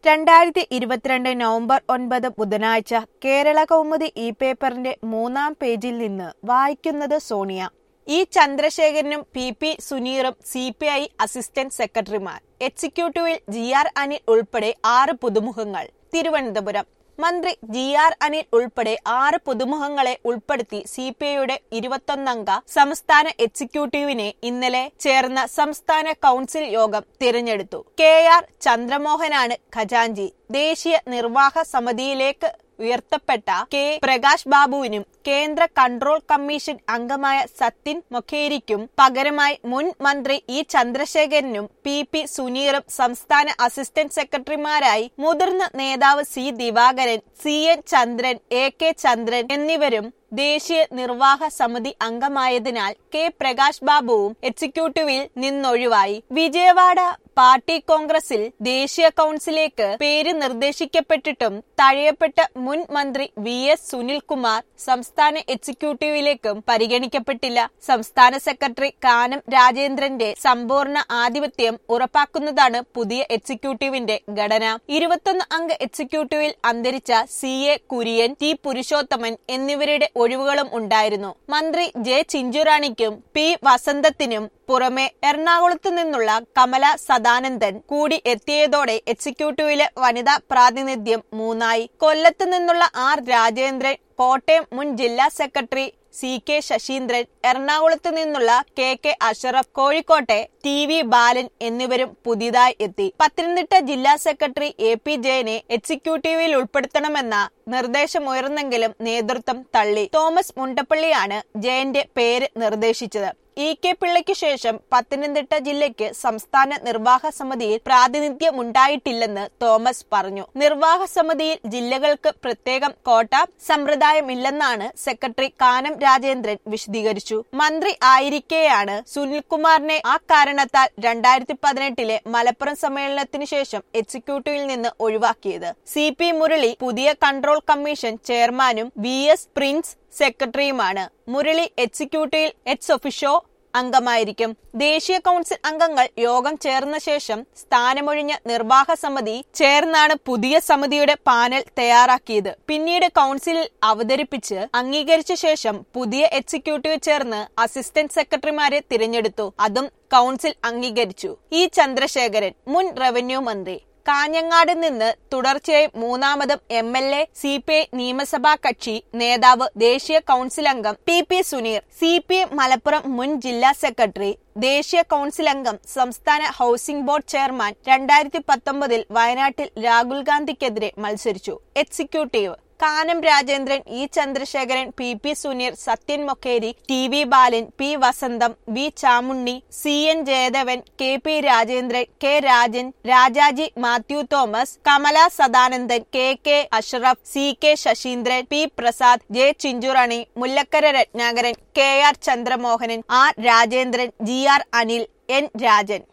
രണ്ടായിരത്തി ഇരുപത്തിരണ്ട് നവംബർ ഒൻപത് ബുധനാഴ്ച കേരള കൗമുദി ഇ പേപ്പറിന്റെ മൂന്നാം പേജിൽ നിന്ന് വായിക്കുന്നത് സോണിയ ഇ ചന്ദ്രശേഖരനും പി പി സുനീറും സി പി ഐ അസിസ്റ്റന്റ് സെക്രട്ടറിമാർ എക്സിക്യൂട്ടീവിൽ ജി ആർ അനിൽ ഉൾപ്പെടെ ആറ് പുതുമുഖങ്ങൾ തിരുവനന്തപുരം മന്ത്രി ജി ആർ അനിൽ ഉൾപ്പെടെ ആറ് പുതുമുഖങ്ങളെ ഉൾപ്പെടുത്തി സി പി ഐയുടെ ഇരുപത്തൊന്നംഗ സംസ്ഥാന എക്സിക്യൂട്ടീവിനെ ഇന്നലെ ചേർന്ന സംസ്ഥാന കൗൺസിൽ യോഗം തിരഞ്ഞെടുത്തു കെ ആർ ചന്ദ്രമോഹനാണ് ഖജാൻജി ദേശീയ നിർവാഹ സമിതിയിലേക്ക് ഉയർത്തപ്പെട്ട കെ പ്രകാശ് ബാബുവിനും കേന്ദ്ര കൺട്രോൾ കമ്മീഷൻ അംഗമായ സത്യൻ മൊഖേരിക്കും പകരമായി മുൻ മന്ത്രി ഇ ചന്ദ്രശേഖരനും പി പി സുനീറും സംസ്ഥാന അസിസ്റ്റന്റ് സെക്രട്ടറിമാരായി മുതിർന്ന നേതാവ് C Divakaran C N Chandran A K Chandran എന്നിവരും ദേശീയ നിർവാഹ സമിതി അംഗമായതിനാൽ കെ പ്രകാശ് ബാബുവും എക്സിക്യൂട്ടീവിൽ നിന്നൊഴിവായി വിജയവാഡ പാർട്ടി കോൺഗ്രസിൽ ദേശീയ കൗൺസിലേക്ക് പേര് നിർദ്ദേശിക്കപ്പെട്ടിട്ടും തഴയപ്പെട്ട മുൻ മന്ത്രി വി എസ് സുനിൽകുമാർ സംസ്ഥാന എക്സിക്യൂട്ടീവിലേക്കും പരിഗണിക്കപ്പെട്ടില്ല സംസ്ഥാന സെക്രട്ടറി കാനം രാജേന്ദ്രന്റെ സമ്പൂർണ്ണ ആധിപത്യം ഉറപ്പാക്കുന്നതാണ് പുതിയ എക്സിക്യൂട്ടീവിന്റെ ഘടന ഇരുപത്തൊന്ന് അംഗ എക്സിക്യൂട്ടീവിൽ അന്തരിച്ച C A Kurian T Purushothaman എന്നിവരുടെ ഒഴിവുകളും ഉണ്ടായിരുന്നു മന്ത്രി ജെ ചിഞ്ചുറാണിക്കും പി വസന്തത്തിനും പുറമെ എറണാകുളത്തു നിന്നുള്ള കമല സദാനന്ദൻ കൂടി എത്തിയതോടെ എക്സിക്യൂട്ടീവിലെ വനിതാ പ്രാതിനിധ്യം മൂന്നായി കൊല്ലത്തു നിന്നുള്ള ആർ രാജേന്ദ്രൻ കോട്ടയം മുൻ ജില്ലാ സെക്രട്ടറി സി കെ ശശീന്ദ്രൻ എറണാകുളത്ത് നിന്നുള്ള കെ കെ അഷറഫ് കോഴിക്കോട്ടെ ടി വി ബാലൻ എന്നിവരും പുതിയതായി എത്തി പത്തനംതിട്ട ജില്ലാ സെക്രട്ടറി എ പി ജയനെ എക്സിക്യൂട്ടീവിൽ ഉൾപ്പെടുത്തണമെന്ന നിർദ്ദേശമുയർന്നെങ്കിലും നേതൃത്വം തള്ളി തോമസ് മുണ്ടപ്പള്ളിയാണ് ജയന്റെ പേര് നിർദ്ദേശിച്ചത് ഇ കെ പിള്ളയ്ക്ക് ശേഷം പത്തനംതിട്ട ജില്ലയ്ക്ക് സംസ്ഥാന നിർവാഹ സമിതിയിൽ പ്രാതിനിധ്യമുണ്ടായിട്ടില്ലെന്ന് തോമസ് പറഞ്ഞു നിർവാഹ സമിതിയിൽ ജില്ലകൾക്ക് പ്രത്യേകം കോട്ട സമ്പ്രദായമില്ലെന്നാണ് സെക്രട്ടറി കാനം രാജേന്ദ്രൻ വിശദീകരിച്ചു മന്ത്രി ആയിരിക്കെയാണ് സുനിൽകുമാറിനെ ആ കാരണത്താൽ രണ്ടായിരത്തി പതിനെട്ടിലെ മലപ്പുറം സമ്മേളനത്തിന് ശേഷം എക്സിക്യൂട്ടീവിൽ നിന്ന് ഒഴിവാക്കിയത് സി പി മുരളി പുതിയ കൺട്രോൾ കമ്മീഷൻ ചെയർമാനും വി എസ് പ്രിൻസ് സെക്രട്ടറിയുമാണ് മുരളി എക്സിക്യൂട്ടീവിൽ എക്സ് ഒഫിഷോ അംഗമായിരിക്കും ദേശീയ കൗൺസിൽ അംഗങ്ങൾ യോഗം ചേർന്ന ശേഷം സ്ഥാനമൊഴിഞ്ഞ നിർവാഹക സമിതി ചേർന്നാണ് പുതിയ സമിതിയുടെ പാനൽ തയ്യാറാക്കിയത് പിന്നീട് കൗൺസിലിൽ അവതരിപ്പിച്ച് അംഗീകരിച്ച ശേഷം പുതിയ എക്സിക്യൂട്ടീവ് ചേർന്ന് അസിസ്റ്റന്റ് സെക്രട്ടറിമാരെ തിരഞ്ഞെടുത്തു അതും കൗൺസിൽ അംഗീകരിച്ചു ഇ ചന്ദ്രശേഖരൻ മുൻ റവന്യൂ മന്ത്രി കാഞ്ഞങ്ങാട് നിന്ന് തുടർച്ചയായി മൂന്നാമതും M L A C P I നിയമസഭാ കക്ഷി നേതാവ് ദേശീയ കൗൺസിൽ അംഗം P P Suneer C P I Malappuram മുൻ ജില്ലാ സെക്രട്ടറി ദേശീയ കൗൺസിൽ അംഗം സംസ്ഥാന ഹൌസിംഗ് ബോർഡ് ചെയർമാൻ രണ്ടായിരത്തി പത്തൊമ്പതിൽ വയനാട്ടിൽ രാഹുൽ ഗാന്ധിക്കെതിരെ മത്സരിച്ചു executive Kanam Rajendran E Chandrasekharan P P Suneer Sathyan Mokeri T V Balan P Vasantham V Chamunni C N Jayadevan K P Rajendran K Rajan Rajaji Mathew Thomas Kamala Sadanandan K K Ashraf C K Saseendran P Prasad J Chinchurani Mullakkara Retnakaran K R Chandramohanan R Rajendran G R Anil N Rajan